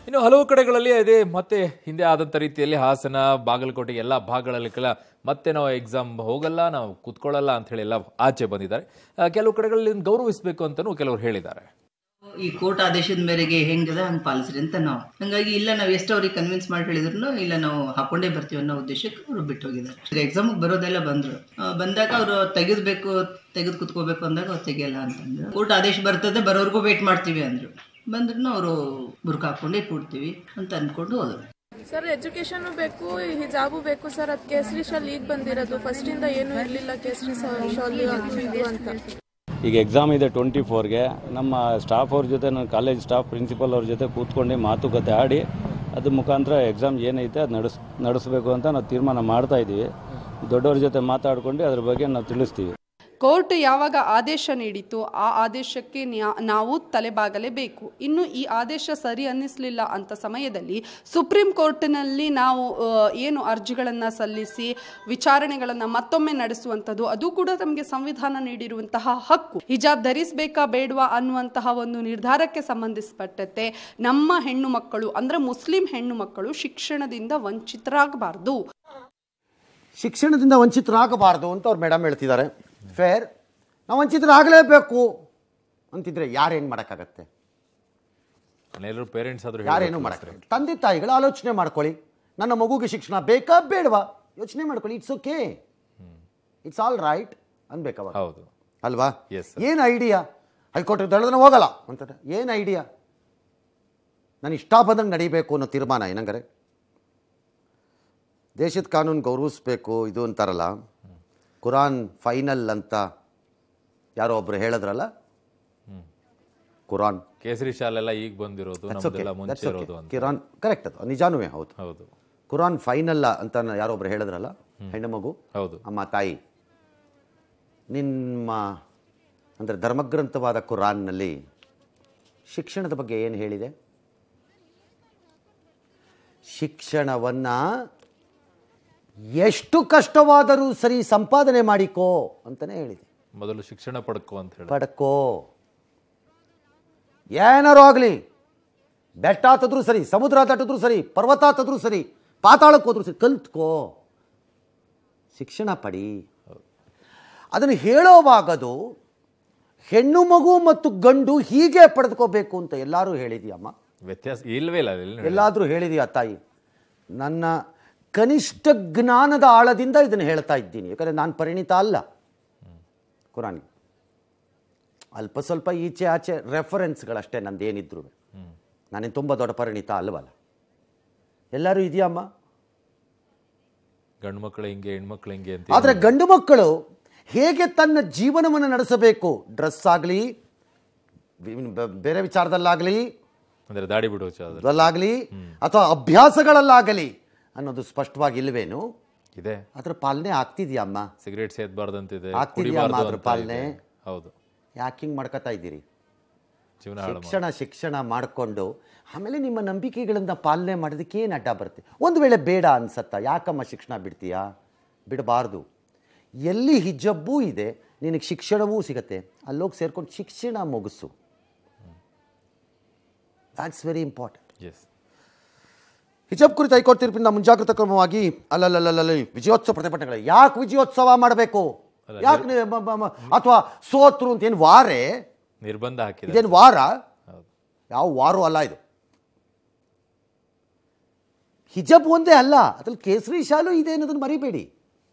ಇನ್ನು ಹಲವು ಕಡೆಗಳಲ್ಲಿ ಅದೇ ಮತ್ತೆ ಹಿಂದೆ ಆದಂಥ ರೀತಿಯಲ್ಲಿ ಹಾಸನ ಬಾಗಲಕೋಟೆ ಎಲ್ಲ ಭಾಗಗಳಲ್ಲೆಲ್ಲ ಮತ್ತೆ ನಾವು ಎಕ್ಸಾಮ್ ಹೋಗಲ್ಲ ನಾವು ಕೂತ್ಕೊಳ್ಳಲ್ಲ ಅಂತ ಹೇಳಿ ಎಲ್ಲ ಆಚೆ ಬಂದಿದ್ದಾರೆ ಆ, ಕೆಲವು ಕಡೆಗಳಲ್ಲಿ ಇದನ್ನ ಗೌರವಿಸಬೇಕು ಅಂತಲೂ ಕೆಲವರು ಹೇಳಿದ್ದಾರೆ ಈ ಕೋರ್ಟ್ ಆದೇಶದ ಮೇರೆಗೆ ಹೆಂಗದ ಹಂಗೆ ಪಾಲಿಸ್ರಿ ಅಂತ ನಾವು ಹಂಗಾಗಿ ಇಲ್ಲ ನಾವು ಎಷ್ಟು ಅವ್ರಿಗೆ ಕನ್ವಿನ್ಸ್ ಮಾಡಿ ಹೇಳಿದ್ರು ಇಲ್ಲ ನಾವು ಹಾಕೊಂಡೇ ಬರ್ತೀವಿ ಅನ್ನೋ ಉದ್ದೇಶಕ್ಕೆ ಅವರು ಬಿಟ್ಟು ಹೋಗಿದ್ದಾರೆ ಈಗ ಎಕ್ಸಾಮಿಗೆ ಬರೋದೆಲ್ಲ ಬಂದರು ಬಂದಾಗ ಅವರು ತೆಗೆದ್ಬೇಕು ತೆಗೆದು ಕುತ್ಕೋಬೇಕು ಅಂದಾಗ ಅವ್ರು ತೆಗಿಯಲ್ಲ ಅಂತಂದ್ರು ಕೋರ್ಟ್ ಆದೇಶ ಬರ್ತದೆ ಬರೋರ್ಗೂ ವೇಟ್ ಮಾಡ್ತೀವಿ ಅಂದರು ಬಂದ್ರೂ ಅವರು ಬುರ್ಕ ಹಾಕೊಂಡೇ ಕೂಡ್ತೀವಿ ಅಂತ ಅಂದ್ಕೊಂಡು ಹೋದರು ಸರ್ ಎಜುಕೇಶನ್ ಬೇಕು ಹಿಜಾಬು ಬೇಕು ಸರ್ ಅದು ಕೇಸರಿ ಶಾಲ್ ಈಗ ಬಂದಿರೋದು ಫಸ್ಟ್ ಇಂದ ಏನೂ ಇರಲಿಲ್ಲ ಕೇಸರಿ ಶಾಲ್ ಅದು ಇದು ಅಂತ ಈಗ ಎಕ್ಸಾಮ್ ಇದೆ ಟ್ವೆಂಟಿ ಫೋರ್ಗೆ ನಮ್ಮ ಸ್ಟಾಫ್ ಅವ್ರ ಜೊತೆ ನನ್ನ ಕಾಲೇಜ್ ಸ್ಟಾಫ್ ಪ್ರಿನ್ಸಿಪಲ್ ಅವ್ರ ಜೊತೆ ಕೂತ್ಕೊಂಡು ಮಾತುಕತೆ ಆಡಿ ಅದ್ರ ಮುಖಾಂತರ ಎಕ್ಸಾಮ್ ಏನೈತೆ ಅದು ನಡೆಸ್ ನಡೆಸಬೇಕು ಅಂತ ನಾವು ತೀರ್ಮಾನ ಮಾಡ್ತಾ ಇದ್ದೀವಿ ದೊಡ್ಡವ್ರ ಜೊತೆ ಮಾತಾಡ್ಕೊಂಡು ಅದ್ರ ಬಗ್ಗೆ ನಾವು ತಿಳಿಸ್ತೀವಿ ಕೋರ್ಟ್ ಯಾವಾಗ ಆದೇಶ ನೀಡಿತು ಆ ಆದೇಶಕ್ಕೆ ನ್ಯಾ- ನಾವು ತಲೆಬಾಗಲೇಬೇಕು ಇನ್ನು ಈ ಆದೇಶ ಸರಿ ಅನ್ನಿಸಲಿಲ್ಲ ಅಂತ ಸಮಯದಲ್ಲಿ ಸುಪ್ರೀಂ ಕೋರ್ಟ್ನಲ್ಲಿ ನಾವು ಆ, ಏನು ಅರ್ಜಿಗಳನ್ನು ಸಲ್ಲಿಸಿ ವಿಚಾರಣೆಗಳನ್ನು ಮತ್ತೊಮ್ಮೆ ನಡೆಸುವಂಥದ್ದು ಅದು ಕೂಡ ತಮಗೆ ಸಂವಿಧಾನ ನೀಡಿರುವಂತಹ ಹಕ್ಕು ಹಿಜಾಬ್ ಧರಿಸಬೇಕಾ ಬೇಡವಾ ಅನ್ನುವಂತಹ ಒಂದು ನಿರ್ಧಾರಕ್ಕೆ ಸಂಬಂಧಿಸಪಟ್ಟಂತೆ ನಮ್ಮ ಹೆಣ್ಣು ಮಕ್ಕಳು ಅಂದರೆ ಮುಸ್ಲಿಂ ಹೆಣ್ಣು ಮಕ್ಕಳು ಶಿಕ್ಷಣದಿಂದ ವಂಚಿತರಾಗಬಾರ್ದು ಶಿಕ್ಷಣದಿಂದ ವಂಚಿತರಾಗಬಾರ್ದು ಅಂತ ಅವ್ರು ಮೇಡಮ್ ಹೇಳ್ತಿದ್ದಾರೆ ಫೇರ್ ನಾವು ವಂಚಿತರಾಗಲೇಬೇಕು ಅಂತಿದ್ರೆ ಯಾರೇನು ಮಾಡೋಕ್ಕಾಗತ್ತೆ ಎಲ್ಲರೂ ಪೇರೆಂಟ್ಸ್ ಆದ್ರೂ ಯಾರೇನು ಹೇಳ್ಬೇಕು ಮಾಡೋಕ್ಕಾಗತ್ತೆ ತಂದೆ ತಾಯಿಗಳು ಆಲೋಚನೆ ಮಾಡ್ಕೊಳ್ಳಿ ನನ್ನ ಮಗುಗೆ ಶಿಕ್ಷಣ ಬೇಕಾ ಬೇಡವಾ ಯೋಚನೆ ಮಾಡ್ಕೊಳ್ಳಿ it's okay it's all right ಅನ್ಬೇಕವಾಗ ಹೌದು ಅಲ್ವಾ Yes, sir. ಏನು ಐಡಿಯಾ ಹೈಕೋರ್ಟ್ ದಳದನ ಹೋಗಲ್ಲ ಅಂತಾರೆ ಏನು ಐಡಿಯಾ ನಾನು ಇಷ್ಟ ಬಂದಂಗೆ ನಡಿಬೇಕು ಅನ್ನೋ ತೀರ್ಮಾನ ಏನಂಗಾರೆ ದೇಶದ ಕಾನೂನು ಗೌರವಿಸ್ಬೇಕು ಇದು ಅಂತಾರಲ್ಲ ಕುರಾನ್ ಫೈನಲ್ ಅಂತ ಯಾರೋ ಒಬ್ರು ಹೇಳಿದ್ರಲ್ಲ ಕುರಾನ್ ಕೇಸರಿ ಶಾಲೆಲ್ಲ ಈಗ ಬಂದಿರೋದು That's okay. ನಮ್ದೆಲ್ಲ That's ಮುಂಚೆ okay. ಇರೋದು ಅಂತ ಕಿರಾನ್ ಕರೆಕ್ಟ್ ಅದು ನಿಜಾನೂ ಹೌದು ಹೌದು ಕುರಾನ್ ಫೈನಲ್ ಅಂತ ಯಾರೋ ಒಬ್ರು ಹೇಳಿದ್ರಲ್ಲ ಹೆಣ್ಣು ಮಗು ಹೌದು ಅಮ್ಮ ತಾಯಿ ನಿಮ್ಮ ಅಂದರೆ ಧರ್ಮಗ್ರಂಥವಾದ ಕುರಾನ್ನಲ್ಲಿ ಶಿಕ್ಷಣದ ಬಗ್ಗೆ ಏನು ಹೇಳಿದೆ ಶಿಕ್ಷಣವನ್ನ ಎಷ್ಟು ಕಷ್ಟವಾದರೂ ಸರಿ ಸಂಪಾದನೆ ಮಾಡಿಕೋ ಅಂತಲೇ ಹೇಳಿದೆ ಮೊದಲು ಶಿಕ್ಷಣ ಪಡ್ಕೋ ಅಂತ ಹೇಳಿ ಪಡ್ಕೋ ಏನಾರು ಆಗಲಿ ಬೆಟ್ಟ ಹತ್ತಿದ್ರು ಸರಿ ಸಮುದ್ರ ತಟ್ಟಿದ್ರು ಸರಿ ಪರ್ವತ ಹತ್ತಿದ್ರು ಸರಿ ಪಾತಾಳಕ್ಕೆ ಹೋದ್ರು ಸರಿ ಕಲ್ತ್ಕೋ ಶಿಕ್ಷಣ ಪಡಿ ಅದನ್ನು ಹೇಳೋವಾಗದು ಹೆಣ್ಣು ಮಗು ಮತ್ತು ಗಂಡು ಹೀಗೆ ಪಡೆದುಕೋಬೇಕು ಅಂತ ಎಲ್ಲರೂ ಹೇಳಿದ್ಯಮ್ಮ ವ್ಯತ್ಯಾಸ ಇಲ್ವೇ ಇಲ್ಲ ಎಲ್ಲಿ ನಡೆಯೋದು? ಎಲ್ಲಾದರೂ ಹೇಳಿದೆಯಾ ತಾಯಿ ನನ್ನ ಕನಿಷ್ಠ ಜ್ಞಾನದ ಆಳದಿಂದ ಇದನ್ನು ಹೇಳ್ತಾ ಇದ್ದೀನಿ ಯಾಕಂದರೆ ನಾನು ಪರಿಣಿತ ಅಲ್ಲ ಕುರಾನ್ಗೆ ಅಲ್ಪ ಸ್ವಲ್ಪ ಈಚೆ ಆಚೆ ರೆಫರೆನ್ಸ್ಗಳಷ್ಟೇ ನಂದೇನಿದ್ರು ನಾನೇನು ತುಂಬ ದೊಡ್ಡ ಪರಿಣಿತ ಅಲ್ವಲ್ಲ ಎಲ್ಲರೂ ಇದೆಯಮ್ಮ ಗಂಡು ಮಕ್ಕಳು ಹಿಂಗೆ ಹೆಣ್ಮಕ್ಳು ಹಿಂಗೆ ಅಂತ ಆದರೆ ಗಂಡು ಮಕ್ಕಳು ಹೇಗೆ ತನ್ನ ಜೀವನವನ್ನು ನಡೆಸಬೇಕು ಡ್ರೆಸ್ ಆಗಲಿ ಬೇರೆ ವಿಚಾರದಲ್ಲಾಗಲಿ ಅಂದ್ರೆ ದಾಡಿ ಬಿಡೋ ಚಾದ್ರ ಅದರಲ್ಲಾಗಲಿ ಅಥವಾ ಅಭ್ಯಾಸಗಳಲ್ಲಾಗಲಿ ಅನ್ನೋದು ಸ್ಪಷ್ಟವಾಗಿ ಇಲ್ವೇನು ಇದೆ ಅದರ ಪಾಲನೆ ಆಗ್ತಿದ್ಯಮ್ಮ ಸಿಗರೇಟ್ ಸೇದಬಾರ್ದಂತಿದೆ ಆಗ್ತಿದ್ಯಾ ಕುಡಿಬಾರ್ದು ಅದ್ರ ಅಂತ ಪಾಲನೆ? ಇದೆ. ಹೌದು ಯಾಕೆ ಹಿಂಗೆ ಮಾಡ್ಕೊತಾ ಇದ್ದೀರಿ ಜೀವನ ಹಾಳು ಮಾಡಿ ಶಿಕ್ಷಣ ಶಿಕ್ಷಣ ಮಾಡಿಕೊಂಡು ಆಮೇಲೆ ನಿಮ್ಮ ನಂಬಿಕೆಗಳನ್ನು ಪಾಲನೆ ಮಾಡೋದಕ್ಕೆ ಏನು ಅಡ್ಡ ಬರುತ್ತೆ ಒಂದು ವೇಳೆ ಬೇಡ ಅನ್ಸತ್ತಾ ಯಾಕಮ್ಮ ಶಿಕ್ಷಣ ಬಿಡ್ತೀಯಾ ಬಿಡಬಾರ್ದು ಎಲ್ಲಿ ಹಿಜಬ್ಬೂ ಇದೆ ನಿನಗೆ ಶಿಕ್ಷಣವೂ ಸಿಗತ್ತೆ ಅಲ್ಲೋಗಿ ಸೇರ್ಕೊಂಡು ಶಿಕ್ಷಣ ಮುಗಿಸು ದ್ಯಾಟ್ಸ್ ವೆರಿ ಇಂಪಾರ್ಟೆಂಟ್ ಎಸ್ ಹಿಜಬ್ ಕುರಿತು ಹೈಕೋರ್ಟ್ ತೀರ್ಪಿನಿಂದ ಮುಂಜಾಗ್ರತಾ ಕ್ರಮವಾಗಿ ಅಲ್ಲಲ್ಲಲ್ಲಲ್ಲಿ ವಿಜಯೋತ್ಸವ ಪ್ರತಿಭಟನೆಗಳು ಯಾಕೆ ವಿಜಯೋತ್ಸವ ಮಾಡಬೇಕು ಯಾಕೆ ಅಥವಾ ಸೋತ್ರು ಅಂತ ಏನು ವಾರೇ ನಿರ್ಬಂಧ ಹಾಕಿದೆ ಇದೇನು ವಾರ ಹೌದು ಯಾವ ವಾರು ಅಲ್ಲ ಇದು ಹಿಜಬ್ ಒಂದೇ ಅಲ್ಲ ಅದ್ರಲ್ಲಿ ಕೇಸರಿ ಶಾಲು ಇದೆ ಅನ್ನೋದನ್ನ ಮರಿಬೇಡಿ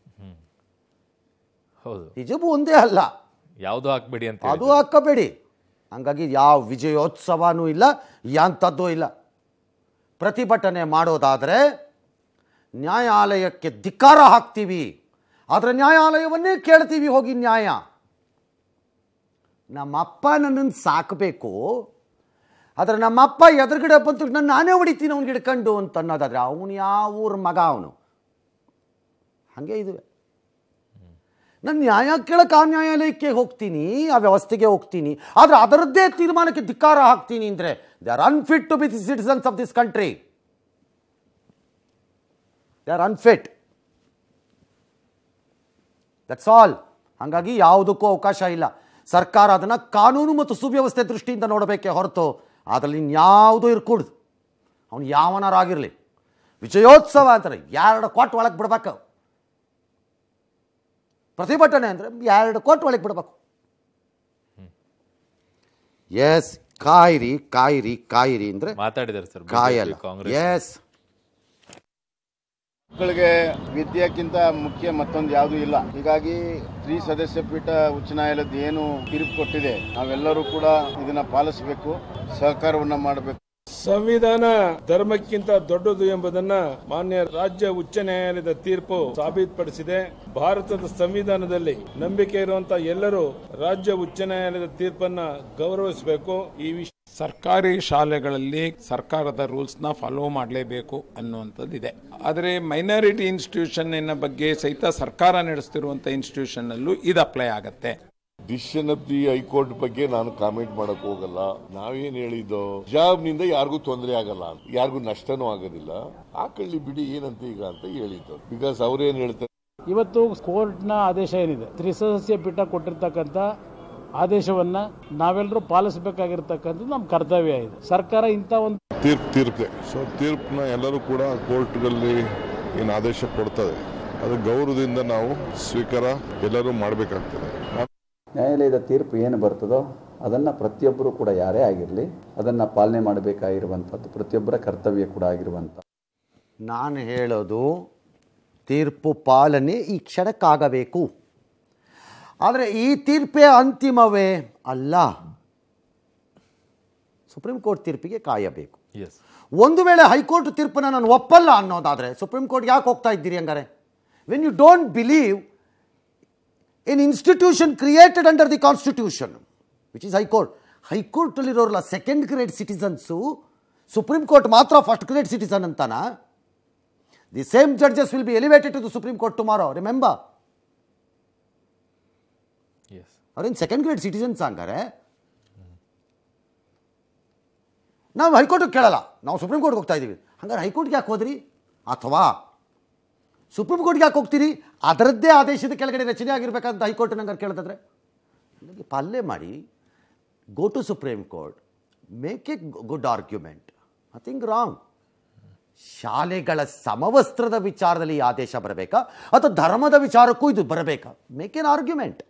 ಹೌದು ಹಿಜಬ್ ಒಂದೇ ಅಲ್ಲ ಯಾವುದು ಹಾಕ್ಬೇಡಿ ಅಂತ ಅದು ಹಾಕಬೇಡಿ ಹಂಗಾಗಿ ಯಾವ ವಿಜಯೋತ್ಸವನೂ ಇಲ್ಲ ಯಾಂಥದ್ದೂ ಇಲ್ಲ ಪ್ರತಿಭಟನೆ ಮಾಡೋದಾದರೆ ನ್ಯಾಯಾಲಯಕ್ಕೆ ಧಿಕ್ಕಾರ ಹಾಕ್ತೀವಿ ಆದರೆ ನ್ಯಾಯಾಲಯವನ್ನೇ ಕೇಳ್ತೀವಿ ಹೋಗಿ ನ್ಯಾಯ ನಮ್ಮಪ್ಪ ನನ್ನನ್ನು ಸಾಕಬೇಕು ಆದರೆ ನಮ್ಮಪ್ಪ ಎದುರುಗಡೆ ಬಂತು ನಾನು ನಾನೇ ಹೊಡಿತೀನಿ ಅವ್ನಿಗೆ ಹಿಡ್ಕೊಂಡು ಅಂತ ಅನ್ನೋದಾದ್ರೆ ಅವನು ಯಾವ ಊರ ಮಗ ಅವನು ಹಾಗೆ ಇದುವೆ ನಾನು ನ್ಯಾಯ ಕೇಳಕ್ಕೆ ಆ ನ್ಯಾಯಾಲಯಕ್ಕೆ ಹೋಗ್ತೀನಿ ಆ ವ್ಯವಸ್ಥೆಗೆ ಹೋಗ್ತೀನಿ ಆದರೆ ಅದರದ್ದೇ ತೀರ್ಮಾನಕ್ಕೆ ಧಿಕ್ಕಾರ ಹಾಕ್ತೀನಿ ಅಂದರೆ they are unfit to be the citizens of this country they are unfit that's all ಹಾಗಾಗಿ ಯಾವುದಕ್ಕೂ ಅವಕಾಶ ಇಲ್ಲ ಸರ್ಕಾರ ಅದನ್ನು ಕಾನೂನು ಮತ್ತು ಸುವ್ಯವಸ್ಥೆ ದೃಷ್ಟಿಯಿಂದ ನೋಡಬೇಕೇ ಹೊರತು ಅದರಲ್ಲಿ ಇನ್ಯಾವುದೂ ಇರ್ಕೂಡ್ದು ಅವನು ಯಾವನಾರು ಆಗಿರಲಿ ವಿಜಯೋತ್ಸವ ಅಂತಾರೆ ಎರಡು ಕೊಟ್ಟು ಒಳಗೆ ಬಿಡ್ಬೇಕು ಪ್ರತಿಭಟನೆ ಅಂದರೆ ಎರಡು ಕೊಟ್ಟು ಒಳಗೆ ಬಿಡ್ಬೇಕು ಎಸ್ ಕಾಯಿರಿ ಕಾಯಿರಿ ಕಾಯಿರಿ ಅಂದರೆ ಮಾತಾಡಿದ್ದಾರೆ ಸರ್ ಕಾಯಲ್ಲ ಕಾಂಗ್ರೆಸ್ ಎಸ್ ಮಕ್ಕಳಿಗೆ ವಿದ್ಯೆಕ್ಕಿಂತ ಮುಖ್ಯ ಮತ್ತೊಂದು ಯಾವುದು ಇಲ್ಲ ಹೀಗಾಗಿ ತ್ರಿ ಸದಸ್ಯ ಪೀಠ ಉಚ್ಚ ನ್ಯಾಯಾಲಯದ ಏನು ತೀರ್ಪು ಕೊಟ್ಟಿದೆ ನಾವೆಲ್ಲರೂ ಕೂಡ ಇದನ್ನ ಪಾಲಿಸಬೇಕು ಸಹಕಾರವನ್ನ ಮಾಡಬೇಕು ಸಂವಿಧಾನ ಧರ್ಮಕ್ಕಿಂತ ದೊಡ್ಡದು ಎಂಬುದನ್ನ ಮಾನ್ಯ ರಾಜ್ಯ ಉಚ್ಚ ನ್ಯಾಯಾಲಯದ ತೀರ್ಪು ಸಾಬೀತುಪಡಿಸಿದೆ ಭಾರತದ ಸಂವಿಧಾನದಲ್ಲಿ ನಂಬಿಕೆ ಇರುವಂತಹ ಎಲ್ಲರೂ ರಾಜ್ಯ ಉಚ್ಚ ನ್ಯಾಯಾಲಯದ ತೀರ್ಪನ್ನ ಗೌರವಿಸಬೇಕು ಈ ವಿಷಯ ಸರ್ಕಾರಿ ಶಾಲೆಗಳಲ್ಲಿ ಸರ್ಕಾರದ ರೂಲ್ಸ್ನ ಫಾಲೋ ಮಾಡಲೇಬೇಕು ಅನ್ನುವಂಥದ್ದಿದೆ ಆದರೆ ಮೈನಾರಿಟಿ ಇನ್ಸ್ಟಿಟ್ಯೂಷನ್ನಿನ ಬಗ್ಗೆ ಸಹಿತ ಸರ್ಕಾರ ನಡೆಸ್ತಿರುವಂಥ ಇನ್ಸ್ಟಿಟ್ಯೂಷನ್ನಲ್ಲೂ ಇದು ಅಪ್ಲೈ ಆಗತ್ತೆ ಡಿಸಿಷನ್ ಆಫ್ ದಿ ಹೈಕೋರ್ಟ್ ಬಗ್ಗೆ ನಾನು ಕಾಮೆಂಟ್ ಮಾಡಕ್ ಹೋಗಲ್ಲ ನಾವೇನ್ ಹೇಳಿದ್ದು ಜಾಬ್ನಿಂದ ಯಾರಿಗೂ ತೊಂದರೆ ಆಗಲ್ಲ ಯಾರಿಗೂ ನಷ್ಟನೂ ಆಗೋದಿಲ್ಲ ಹಾಕೊಳ್ಳಿ ಬಿಡಿ ಏನಂತ ಈಗ ಅಂತ ಹೇಳಿದ್ದು ಬಿಕಾಸ್ ಅವ್ರೇನ್ ಹೇಳ್ತಾರೆ ಇವತ್ತು ಕೋರ್ಟ್ನ ಆದೇಶ ಏನಿದೆ ತ್ರಿಸದಸ್ಯ ಪೀಠ ಕೊಟ್ಟಿರ್ತಕ್ಕಂಥ ಆದೇಶವನ್ನ ನಾವೆಲ್ಲರೂ ಪಾಲಿಸಬೇಕಾಗಿರ್ತಕ್ಕಂಥದ್ದು ನಮ್ಮ ಕರ್ತವ್ಯ ಇದೆ ಸರ್ಕಾರ ಇಂಥ ಒಂದು ತೀರ್ಪು ತೀರ್ಪೆ ಸೊ ತೀರ್ಪನ್ನ ಎಲ್ಲರೂ ಕೂಡ ಕೋರ್ಟ್ಗಳಲ್ಲಿ ಏನು ಆದೇಶ ಕೊಡ್ತದೆ ಅದು ಗೌರವದಿಂದ ನಾವು ಸ್ವೀಕಾರ ಎಲ್ಲರೂ ಮಾಡಬೇಕಾಗ್ತದೆ ನ್ಯಾಯಾಲಯದ ತೀರ್ಪು ಏನು ಬರ್ತದೋ ಅದನ್ನು ಪ್ರತಿಯೊಬ್ಬರು ಕೂಡ ಯಾರೇ ಆಗಿರಲಿ ಅದನ್ನು ಪಾಲನೆ ಮಾಡಬೇಕಾಗಿರುವಂಥದ್ದು ಪ್ರತಿಯೊಬ್ಬರ ಕರ್ತವ್ಯ ಕೂಡ ಆಗಿರುವಂಥ ನಾನು ಹೇಳೋದು ತೀರ್ಪು ಪಾಲನೆ ಈ ಕ್ಷಣಕ್ಕಾಗಬೇಕು ಆದರೆ ಈ ತೀರ್ಪೇ ಅಂತಿಮವೇ ಅಲ್ಲ ಸುಪ್ರೀಂ ಕೋರ್ಟ್ ತೀರ್ಪಿಗೆ ಕಾಯಬೇಕು ಎಸ್ ಒಂದು ವೇಳೆ ಹೈಕೋರ್ಟ್ ತೀರ್ಪನ್ನು ನಾನು ಒಪ್ಪಲ್ಲ ಅನ್ನೋದಾದರೆ ಸುಪ್ರೀಂ ಕೋರ್ಟ್ ಯಾಕೆ ಹೋಗ್ತಾ ಇದ್ದೀರಿ ಹಂಗಾರೆ when you don't believe in institution created under the constitution which is high court ಹೈಕೋರ್ಟಲ್ಲಿರೋರಲ್ಲ second grade citizens supreme court ಮಾತ್ರ ಫಸ್ಟ್ ಗ್ರೇಡ್ ಸಿಟಿಸನ್ ಅಂತಾನ the same judges will be elevated to the supreme court tomorrow remember yes ಅವ್ರೇನು second grade citizens ಹಂಗಾರೆ ನಾವು ಹೈಕೋರ್ಟಿಗೆ ಕೇಳಲ್ಲ ನಾವು supreme ಕೋರ್ಟ್ಗೆ ಹೋಗ್ತಾ ಇದ್ದೀವಿ ಹಂಗಾರೆ ಹೈಕೋರ್ಟ್ಗೆ ಯಾಕೆ ಹೋದ್ರಿ ಅಥವಾ ಸುಪ್ರೀಂ ಕೋರ್ಟ್ಗೆ ಯಾಕೆ ಹೋಗ್ತೀರಿ ಅದರದ್ದೇ ಆದೇಶದ ಕೆಳಗಡೆ ರಚನೆ ಆಗಿರ್ಬೇಕಂತ ಹೈಕೋರ್ಟ್ ನಂಗೆ ಕೇಳ್ತಿದ್ರೆ ನನಗೆ ಪಾಲನೆ ಮಾಡಿ go to supreme court make a good argument nothing wrong ಶಾಲೆಗಳ ಸಮವಸ್ತ್ರದ ವಿಚಾರದಲ್ಲಿ ಈ ಆದೇಶ ಬರಬೇಕಾ ಅಥವಾ ಧರ್ಮದ ವಿಚಾರಕ್ಕೂ ಇದು ಬರಬೇಕಾ ಮೇಕ್ ಎನ್ ಆರ್ಗ್ಯುಮೆಂಟ್